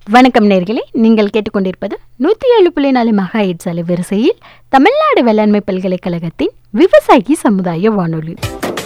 வணக்கம் நேர்களே நீங்கள் கேட்டுக்கொண்டிருப்பது நூற்றி ஏழு புள்ளி நாலு மகா ஹெட்ஸ் அலைவரிசையில் தமிழ்நாடு வேளாண்மை பல்கலைக்கழகத்தின் விவசாயி சமுதாய வானொலி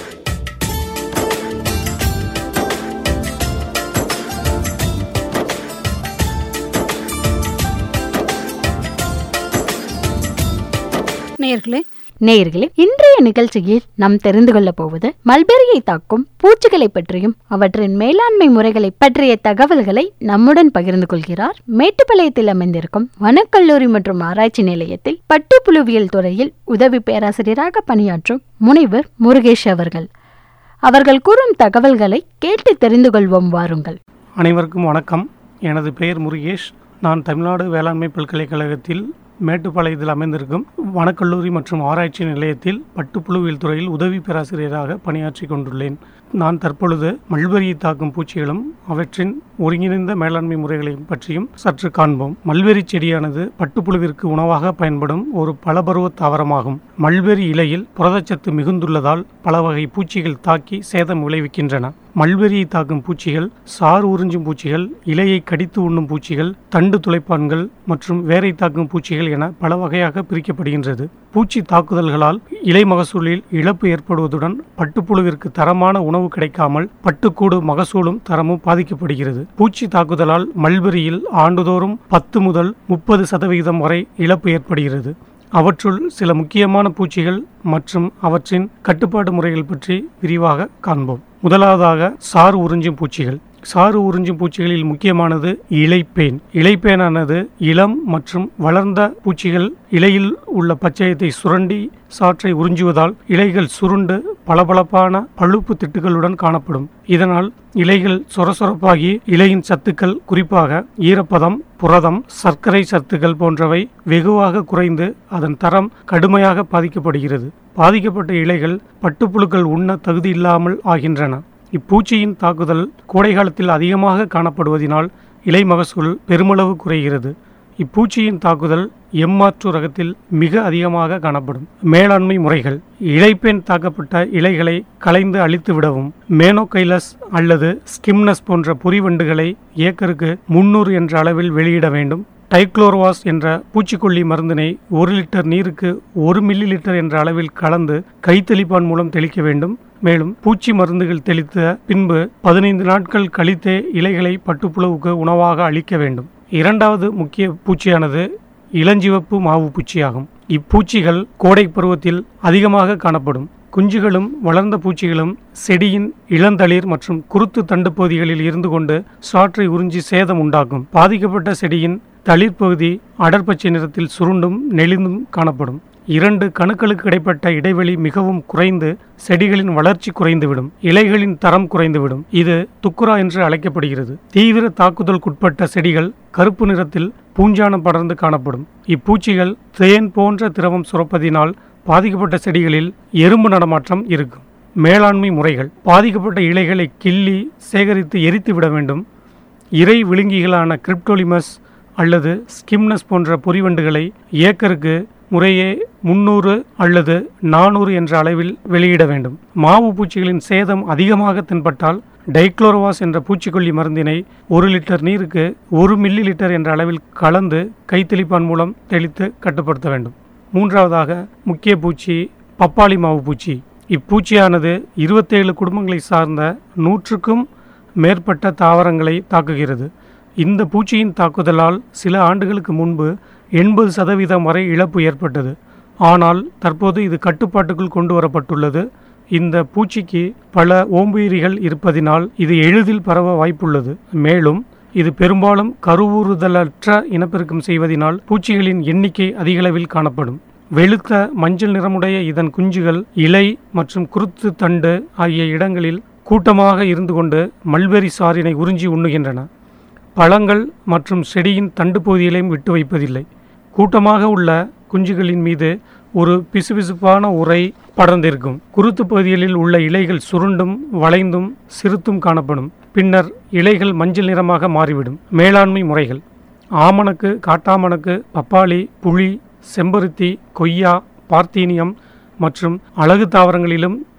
நேயர்களே நேயர்களே இன்றைய நிகழ்ச்சியில் நாம் தெரிந்து கொள்ளப் போவது மல்பெரியை தாக்கும் பூச்சிகளை பற்றியும் அவற்றின் மேலாண்மை முறைகளை பற்றிய தகவல்களை நம்முடன் பகிர்ந்து கொள்கிறார் மேட்டுப்பாளையத்தில் அமைந்திருக்கும் வனக்கல்லூரி மற்றும் ஆராய்ச்சி நிலையத்தில் பட்டுப்புழுவியல் துறையில் உதவி பேராசிரியராக பணியாற்றும் முனைவர் முருகேஷ் அவர்கள் அவர்கள் கூறும் தகவல்களை கேட்டு தெரிந்து கொள்வோம் வாருங்கள் அனைவருக்கும் வணக்கம் எனது பெயர் முருகேஷ் நான் தமிழ்நாடு வேளாண்மை பல்கலைக்கழகத்தில் மேட்டுப்பாளையத்தில் அமைந்திருக்கும் வனக்கல்லூரி மற்றும் ஆராய்ச்சி நிலையத்தில் பட்டுப்புழுவியல் துறையில் உதவி பேராசிரியராக பணியாற்றி கொண்டுள்ளேன் நான் தற்பொழுது மல்பெரியை தாக்கும் பூச்சிகளும் அவற்றின் ஒருங்கிணைந்த மேலாண்மை முறைகளை பற்றியும் சற்று காண்போம் மல்பெரி செடியானது பட்டுப்புழுவிற்கு உணவாக பயன்படும் ஒரு பலபருவ தாவரமாகும் மல்பெரி இலையில் புரதச்சத்து மிகுந்துள்ளதால் பல வகை பூச்சிகள் தாக்கி சேதம் விளைவிக்கின்றன மல்பெரியை தாக்கும் பூச்சிகள் சாறு உறிஞ்சும் பூச்சிகள் இலையை கடித்து உண்ணும் பூச்சிகள் தண்டு துளைப்பான்கள் மற்றும் வேரை தாக்கும் பூச்சிகள் என பல வகையாக பிரிக்கப்படுகின்றது பூச்சி தாக்குதல்களால் இலை மகசூலில் இழப்பு ஏற்படுவதுடன் பட்டுப்புழுவிற்கு தரமான உணவு கிடைக்காமல் பட்டுக்கூடு மகசூலும் தரமும் பாதிக்கப்படுகிறது பூச்சி தாக்குதலால் மல்பெரியில் ஆண்டுதோறும் பத்து முதல் முப்பது சதவிகிதம் வரை இழப்பு ஏற்படுகிறது அவற்றுள் சில முக்கியமான பூச்சிகள் மற்றும் அவற்றின் கட்டுப்பாடு முறைகள் பற்றி விரிவாக காண்போம் முதலாவதாக சாறு உறிஞ்சும் பூச்சிகள் சாறு உறிஞ்சும் பூச்சிகளில் முக்கியமானது இலைப்பேன் இலைப்பேனானது இளம் மற்றும் வளர்ந்த பூச்சிகள் இலையில் உள்ள பச்சையத்தை சுரண்டி சாற்றை உறிஞ்சுவதால் இலைகள் சுருண்டு பளபளப்பான பழுப்பு திட்டுகளுடன் காணப்படும் இதனால் இலைகள் சொரசொரப்பாகி இலையின் சத்துக்கள் குறிப்பாக ஈரப்பதம் புரதம் சர்க்கரை சத்துக்கள் போன்றவை வெகுவாக குறைந்து அதன் தரம் கடுமையாக பாதிக்கப்படுகிறது பாதிக்கப்பட்ட இலைகள் பட்டுப்புழுக்கள் உண்ண தகுதியில்லாமல் ஆகின்றன இப்பூச்சியின் தாக்குதல் கோடை காலத்தில் அதிகமாக காணப்படுவதினால் இலை மகசூல் பெருமளவு குறைகிறது இப்பூச்சியின் தாக்குதல் எம்மாற்று ரகத்தில் மிக அதிகமாக காணப்படும் மேலாண்மை முறைகள் இலைப்பெண் தாக்கப்பட்ட இலைகளை களைந்து அழித்து விடவும் மேனோகைலஸ் அல்லது ஸ்கிம்னஸ் போன்ற பொறிவண்டுகளை ஏக்கருக்கு முன்னூறு என்ற அளவில் வெளியிட வேண்டும் டைக்ளோர்வாஸ் என்ற பூச்சிக்கொல்லி மருந்தினை ஒரு லிட்டர் நீருக்கு ஒரு மில்லி லிட்டர் என்ற அளவில் கலந்து கைத்தெளிப்பான் மூலம் தெளிக்க வேண்டும் மேலும் பூச்சி மருந்துகள் தெளித்த பின்பு பதினைந்து நாட்கள் கழித்தே இலைகளை பட்டுப்புழுவுக்கு உணவாக அளிக்க வேண்டும் இரண்டாவது முக்கிய பூச்சியானது இளஞ்சிவப்பு மாவு பூச்சியாகும் இப்பூச்சிகள் கோடை பருவத்தில் அதிகமாக காணப்படும் குஞ்சுகளும் வளர்ந்த பூச்சிகளும் செடியின் இளந்தளிர் மற்றும் குருத்து தண்டு பகுதிகளில் இருந்து கொண்டு சாற்றை உறிஞ்சி சேதம் உண்டாக்கும் பாதிக்கப்பட்ட செடியின் தளிர் பகுதி அடர்பச்சை நிறத்தில் சுருண்டும் நெளிந்தும் காணப்படும் இரண்டு கணுக்களுக்கு இடைப்பட்ட இடைவெளி மிகவும் குறைந்து செடிகளின் வளர்ச்சி குறைந்துவிடும் இலைகளின் தரம் குறைந்துவிடும் இது துக்குரா என்று அழைக்கப்படுகிறது தீவிர தாக்குதலுக்குட்பட்ட செடிகள் கருப்பு நிறத்தில் பூஞ்சானம் படர்ந்து காணப்படும் இப்பூச்சிகள் தேன் போன்ற திரவம் சுரப்பதினால் பாதிக்கப்பட்ட செடிகளில் எறும்பு நடமாட்டம் இருக்கும் மேலாண்மை முறைகள் பாதிக்கப்பட்ட இலைகளை கிள்ளி சேகரித்து எரித்து விட வேண்டும் இறை விழுங்கிகளான கிரிப்டோலிமஸ் அல்லது ஸ்கிம்னஸ் போன்ற பொறிவண்டுகளை ஏக்கருக்கு முறையே முன்னூறு அல்லது நானூறு என்ற அளவில் வெளியிட வேண்டும் மாவு பூச்சிகளின் சேதம் அதிகமாக தென்பட்டால் டைக்ளோரோவாஸ் என்ற பூச்சிக்கொல்லி மருந்தினை ஒரு லிட்டர் நீருக்கு ஒரு மில்லி லிட்டர் என்ற அளவில் கலந்து கைத்தெளிப்பான் மூலம் தெளித்து கட்டுப்படுத்த வேண்டும் மூன்றாவதாக முக்கிய பூச்சி பப்பாளி மாவு பூச்சி இப்பூச்சியானது இருபத்தேழு குடும்பங்களை சார்ந்த நூற்றுக்கும் மேற்பட்ட தாவரங்களை தாக்குகிறது இந்த பூச்சியின் தாக்குதலால் சில ஆண்டுகளுக்கு முன்பு எண்பது சதவீதம் வரை இழப்பு ஏற்பட்டது ஆனால் தற்போது இது கட்டுப்பாட்டுக்குள் கொண்டு வரப்பட்டுள்ளது இந்த பூச்சிக்கு பல ஓம்புயிரிகள் இருப்பதினால் இது எளிதில் பரவ வாய்ப்புள்ளது மேலும் இது பெரும்பாலும் கருவுறுதலற்ற இனப்பெருக்கம் செய்வதனால் பூச்சிகளின் எண்ணிக்கை அதிகளவில் காணப்படும் வெளுத்த மஞ்சள் நிறமுடைய இதன் குஞ்சுகள் இலை மற்றும் குருத்து தண்டு ஆகிய இடங்களில் கூட்டமாக இருந்து கொண்டு மல்பெரி சாறினை உறிஞ்சி உண்ணுகின்றன பழங்கள் மற்றும் செடியின் தண்டு பகுதிகளையும் விட்டு வைப்பதில்லை கூட்டமாக உள்ள குஞ்சுகளின் மீது ஒரு பிசுபிசுப்பான உரை படர்ந்திருக்கும் குருத்து பகுதிகளில் உள்ள இலைகள் சுருண்டும் வளைந்தும் சிறுத்தும் காணப்படும் பின்னர் இலைகள் மஞ்சள் நிறமாக மாறிவிடும் மேலாண்மை முறைகள் ஆமணக்கு காட்டாமணக்கு பப்பாளி புளி செம்பருத்தி கொய்யா பார்த்தீனியம் மற்றும் அழகு தாவரங்களிலும்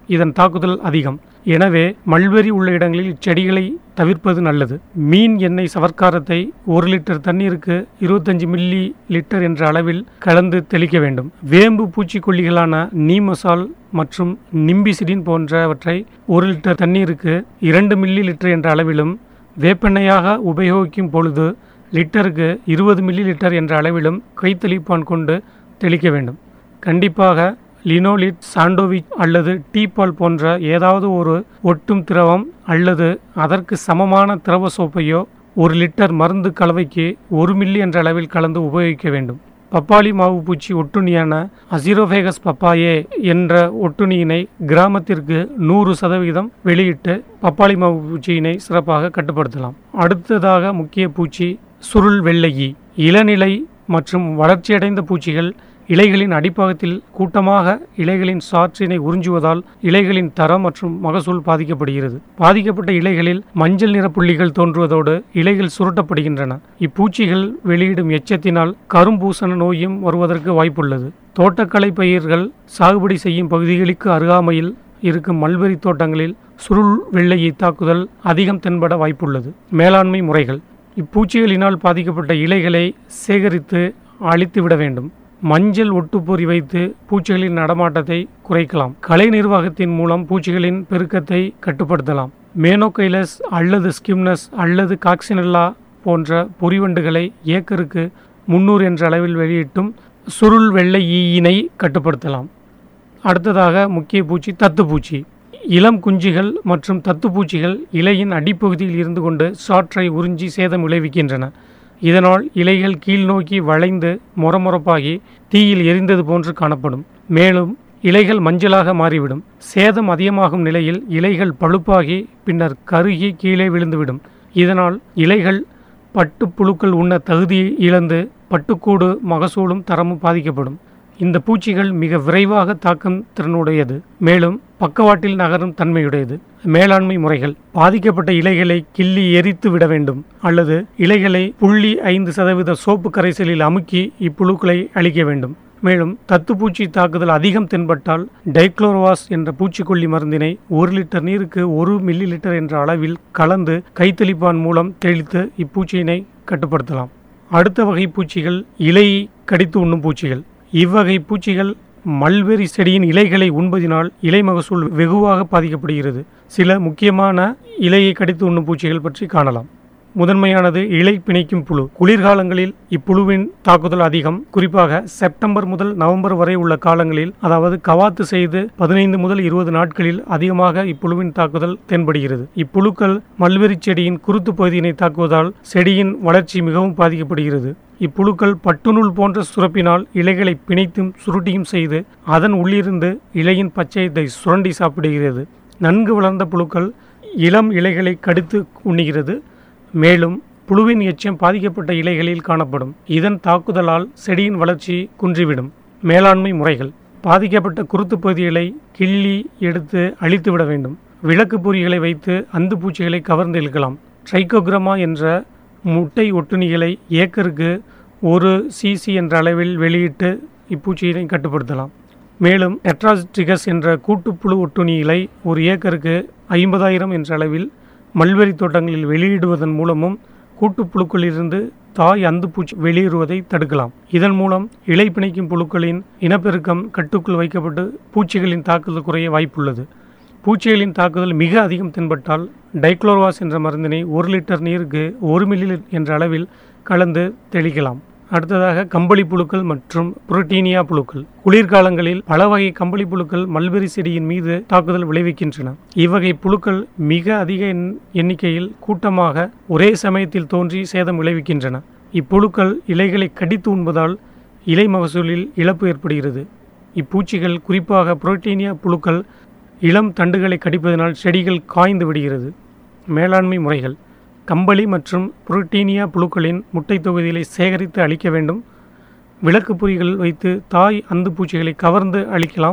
இதன் தாக்குதல் அதிகம் எனவே மல்பெரி உள்ள இடங்களில் இச்செடிகளை தவிர்ப்பது நல்லது மீன் எண்ணெய் சவர்க்காரத்தை ஒரு லிட்டர் தண்ணீருக்கு இருபத்தஞ்சு மில்லி லிட்டர் என்ற அளவில் கலந்து தெளிக்க வேண்டும் வேம்பு பூச்சிக்கொல்லிகளான நீமசால் மற்றும் நிம்பிசிடின் போன்றவற்றை ஒரு லிட்டர் தண்ணீருக்கு இரண்டு மில்லி லிட்டர் என்ற அளவிலும் வேப்பெண்ணெயாக உபயோகிக்கும் பொழுது லிட்டருக்கு இருபது மில்லி லிட்டர் என்ற அளவிலும் கைத்தெளிப்பான் கொண்டு தெளிக்க வேண்டும் கண்டிப்பாக லினோலிட் சாண்டோவிச் அல்லது டீபால் போன்ற ஏதாவது ஒரு ஒட்டும் திரவம் அல்லது அதற்கு சமமான திரவ சோப்பையோ ஒரு லிட்டர் மருந்து கலவைக்கு ஒரு மில்லி என்ற அளவில் கலந்து உபயோகிக்க வேண்டும் பப்பாளி மாவு பூச்சி ஒட்டுண்ணியான அசிரோஃபேகஸ் பப்பாயே என்ற ஒட்டுண்ணியினை கிராமத்திற்கு நூறு சதவீதம் வெளியிட்டு பப்பாளி மாவு பூச்சியினை சிறப்பாக கட்டுப்படுத்தலாம் அடுத்ததாக முக்கிய பூச்சி சுருள் வெள்ளையி இளநிலை மற்றும் வளர்ச்சியடைந்த பூச்சிகள் இலைகளின் அடிப்பாகத்தில் கூட்டமாக இலைகளின் சாற்றினை உறிஞ்சுவதால் இலைகளின் தரம் மற்றும் மகசூல் பாதிக்கப்படுகிறது பாதிக்கப்பட்ட இலைகளில் மஞ்சள் நிற புள்ளிகள் தோன்றுவதோடு இலைகள் சுருட்டப்படுகின்றன இப்பூச்சிகள் வெளியிடும் எச்சத்தினால் கரும்பூசண நோயும் வருவதற்கு வாய்ப்புள்ளது தோட்டக்கலை பயிர்கள் சாகுபடி செய்யும் பகுதிகளுக்கு அருகாமையில் இருக்கும் மல்பெரி தோட்டங்களில் சுருள் வெள்ளையை தாக்குதல் அதிகம் தென்பட வாய்ப்புள்ளது மேலாண்மை முறைகள் இப்பூச்சிகளினால் பாதிக்கப்பட்ட இலைகளை சேகரித்து அழித்து விட வேண்டும் மஞ்சள் ஒட்டுப்பொறி வைத்து பூச்சிகளின் நடமாட்டத்தை குறைக்கலாம் கலை நிர்வாகத்தின் மூலம் பூச்சிகளின் பெருக்கத்தை கட்டுப்படுத்தலாம் மேனோகைலஸ் அல்லது ஸ்கிம்னஸ் அல்லது காக்சினல்லா போன்ற பொறிவண்டுகளை ஏக்கருக்கு முன்னூறு என்ற அளவில் வெளியிட்டும் சுருள் வெள்ளை ஈயினை கட்டுப்படுத்தலாம் அடுத்ததாக முக்கிய பூச்சி தத்துப்பூச்சி இளம் குஞ்சுகள் மற்றும் தத்துப்பூச்சிகள் இலையின் அடிப்பகுதியில் இருந்து கொண்டு சாற்றை உறிஞ்சி சேதம் விளைவிக்கின்றன இதனால் இலைகள் கீழ்நோக்கி வளைந்து மொரமொரப்பாகி தீயில் எரிந்தது போன்று காணப்படும் மேலும் இலைகள் மஞ்சளாக மாறிவிடும் சேதம் அதிகமாகும் நிலையில் இலைகள் பழுப்பாகி பின்னர் கருகி கீழே விழுந்துவிடும் இதனால் இலைகள் பட்டுப்புழுக்கள் உண்ண தகுதி இழந்து பட்டுக்கூடு மகசூலும் தரமும் பாதிக்கப்படும் இந்த பூச்சிகள் மிக விரைவாக தாக்கும் திறனுடையது மேலும் பக்கவாட்டில் நகரும் தன்மையுடையது மேலாண்மை முறைகள் பாதிக்கப்பட்ட இலைகளை கிள்ளி எரித்து விட வேண்டும் அல்லது இலைகளை புள்ளி ஐந்து சதவீத சோப்பு கரைசலில் அமுக்கி இப்புழுக்களை அழிக்க வேண்டும் மேலும் தத்துப்பூச்சி தாக்குதல் அதிகம் தென்பட்டால் டைக்ளோரோவாஸ் என்ற பூச்சிக்கொல்லி மருந்தினை ஒரு லிட்டர் நீருக்கு ஒரு மில்லி லிட்டர் என்ற அளவில் கலந்து கைத்தெளிப்பான் மூலம் தெளித்து இப்பூச்சியினை கட்டுப்படுத்தலாம் அடுத்த வகை பூச்சிகள் இலையை கடித்து உண்ணும் பூச்சிகள் இவ்வகை பூச்சிகள் மல்பெரி செடியின் இலைகளை உண்பதினால் இலை மகசூல் வெகுவாக பாதிக்கப்படுகிறது சில முக்கியமான இலையை கடித்து உண்ணும் பூச்சிகள் பற்றி காணலாம் முதன்மையானது இலை பிணைக்கும் புழு குளிர்காலங்களில் இப்புழுவின் தாக்குதல் அதிகம் குறிப்பாக செப்டம்பர் முதல் நவம்பர் வரை உள்ள காலங்களில் அதாவது கவாத்து செய்து பதினைந்து முதல் இருபது நாட்களில் அதிகமாக இப்புழுவின் தாக்குதல் தென்படுகிறது இப்புழுக்கள் மல்பெரி செடியின் குருத்து பகுதியினை தாக்குவதால் செடியின் வளர்ச்சி மிகவும் பாதிக்கப்படுகிறது இப்புழுக்கள் பட்டுநூல் போன்ற சுரப்பினால் இலைகளை பிணைத்தும் சுருட்டியும் செய்து அதன் உள்ளிருந்து இலையின் பச்சையத்தை சுரண்டி சாப்பிடுகிறது நன்கு வளர்ந்த புழுக்கள் இளம் இலைகளை கடித்து உண்ணுகிறது மேலும் புழுவின் எச்சம் பாதிக்கப்பட்ட இலைகளில் காணப்படும் இதன் தாக்குதலால் செடியின் வளர்ச்சி குன்றிவிடும் மேலாண்மை முறைகள் பாதிக்கப்பட்ட குருத்து பகுதிகளை கிள்ளி எடுத்து அழித்து விட வேண்டும் விளக்கு பொறிகளை வைத்து அந்து பூச்சிகளை கவர்ந்து இழுக்கலாம் ட்ரைகோகிரமா என்ற முட்டை ஒட்டுணிகளை ஏக்கருக்கு ஒரு சிசி என்ற அளவில் வெளியிட்டு இப்பூச்சியினை கட்டுப்படுத்தலாம் மேலும் எட்ராஸ்டிகஸ் என்ற கூட்டுப்புழு ஒட்டுணிகளை ஒரு ஏக்கருக்கு ஐம்பதாயிரம் என்ற அளவில் மல்பெரி தோட்டங்களில் வெளியிடுவதன் மூலமும் கூட்டுப்புழுக்களிலிருந்து தாய் அந்து பூச்சி வெளியேறுவதை தடுக்கலாம் இதன் மூலம் இலை பிணைக்கும் புழுக்களின் இனப்பெருக்கம் கட்டுக்குள் வைக்கப்பட்டு பூச்சிகளின் தாக்குதல் குறைய வாய்ப்புள்ளது பூச்சிகளின் தாக்குதல் மிக அதிகம் தென்பட்டால் டைக்ளோர்வாஸ் என்ற மருந்தினை ஒரு லிட்டர் நீருக்கு ஒரு மில்லி என்ற அளவில் கலந்து தெளிக்கலாம் அடுத்ததாக கம்பளி புழுக்கள் மற்றும் புரோட்டீனியா புழுக்கள் குளிர்காலங்களில் பல வகை கம்பளி புழுக்கள் மல்பெரி செடியின் மீது தாக்குதல் விளைவிக்கின்றன இவ்வகை புழுக்கள் மிக அதிக எண்- எண்ணிக்கையில் கூட்டமாக ஒரே சமயத்தில் தோன்றி சேதம் விளைவிக்கின்றன இப்புழுக்கள் இலைகளை கடித்து உண்பதால் இலை மகசூலில் இழப்பு ஏற்படுகிறது இப்பூச்சிகள் குறிப்பாக புரோட்டீனியா புழுக்கள் இளம் தண்டுகளை கடிப்பதனால் செடிகள் காய்ந்து விடுகிறது மேலாண்மை முறைகள் கம்பளி மற்றும் புரோட்டீனியா புழுக்களின் முட்டை தொகுதிகளை சேகரித்து அழிக்க வேண்டும் விளக்கு பொறிகள் வைத்து தாய் அந்து பூச்சிகளை கவர்ந்து அழிக்கலாம்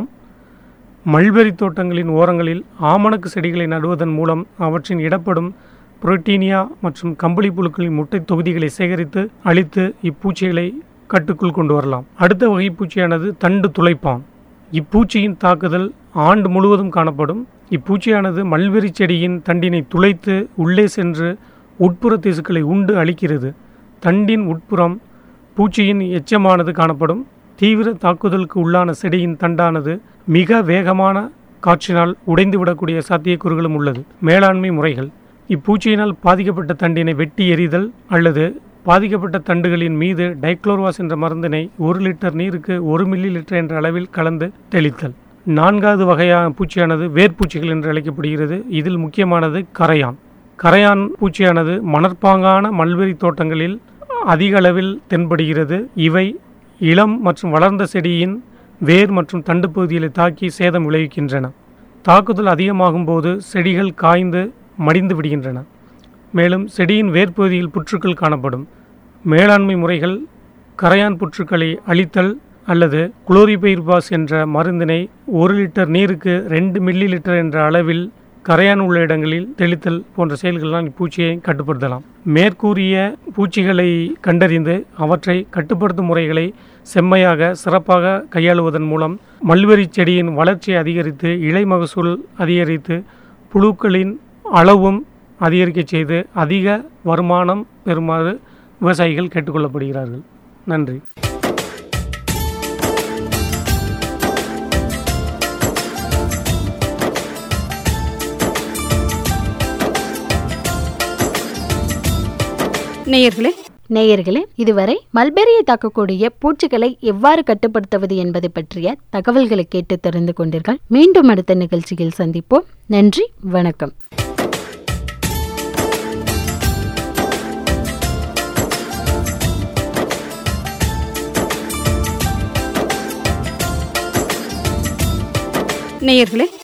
மல்பெரி தோட்டங்களின் ஓரங்களில் ஆமணக்கு செடிகளை நடுவதன் மூலம் அவற்றின் இடப்படும் புரோட்டீனியா மற்றும் கம்பளி புழுக்களின் முட்டை தொகுதிகளை சேகரித்து அழித்து இப்பூச்சிகளை கட்டுக்குள் கொண்டு வரலாம் அடுத்த வகை பூச்சியானது தண்டு துளைப்பான் இப்பூச்சியின் தாக்குதல் ஆண்டு முழுவதும் காணப்படும் இப்பூச்சியானது மல்பெரி செடியின் தண்டினை துளைத்து உள்ளே சென்று உட்புற திசுக்களை உண்டு அழிக்கிறது தண்டின் உட்புறம் பூச்சியின் எச்சமானது காணப்படும் தீவிர தாக்குதலுக்கு உள்ளான செடியின் தண்டானது மிக வேகமான காற்றினால் உடைந்துவிடக்கூடிய சாத்தியக்கூறுகளும் உள்ளது மேலாண்மை முறைகள் இப்பூச்சியினால் பாதிக்கப்பட்ட தண்டினை வெட்டி எறிதல் அல்லது பாதிக்கப்பட்ட தண்டுகளின் மீது டைக்ளோர்வாஸ் என்ற மருந்தினை ஒரு லிட்டர் நீருக்கு ஒரு மில்லி லிட்டர் என்ற அளவில் கலந்து தெளித்தல் நான்காவது வகையான பூச்சியானது வேர்ப்பூச்சிகள் என்று அழைக்கப்படுகிறது இதில் முக்கியமானது கரையான் கரையான் பூச்சியானது மணற்பாங்கான மல்பெரி தோட்டங்களில் அதிக அளவில் தென்படுகிறது இவை இளம் மற்றும் வளர்ந்த செடியின் வேர் மற்றும் தண்டு பகுதிகளை தாக்கி சேதம் விளைவிக்கின்றன தாக்குதல் அதிகமாகும் போது செடிகள் காய்ந்து மடிந்து விடுகின்றன மேலும் செடியின் வேர்ப்பகுதியில் புற்றுக்கள் காணப்படும் மேலாண்மை முறைகள் கரையான் புற்றுக்களை அழித்தல் அல்லது குளோரிபைர்பாஸ் என்ற மருந்தினை ஒரு லிட்டர் நீருக்கு ரெண்டு மில்லி லிட்டர் என்ற அளவில் கரையான் உள்ள இடங்களில் தெளித்தல் போன்ற செயல்கள்லாம் இப்பூச்சியை கட்டுப்படுத்தலாம் மேற்கூறிய பூச்சிகளை கண்டறிந்து அவற்றை கட்டுப்படுத்தும் முறைகளை செம்மையாக சிறப்பாக கையாளுவதன் மூலம் மல்பெரி செடியின் வளர்ச்சியை அதிகரித்து இலை மகசூல் அதிகரித்து புழுக்களின் அளவும் அதிகரிக்க செய்து அதிக வருமானம் பெறுமாறு விவசாயிகள் கேட்டுக்கொள்ளப்படுகிறார்கள் நன்றி நேயர்களே நேயர்களே இதுவரை மல்பெரியை தாக்கக்கூடிய பூச்சிகளை எவ்வாறு கட்டுப்படுத்துவது என்பது பற்றிய தகவல்களை கேட்டு தெரிந்து கொண்டீர்கள் மீண்டும் அடுத்த நிகழ்ச்சியில் சந்திப்போம் நன்றி வணக்கம் நேயர்களே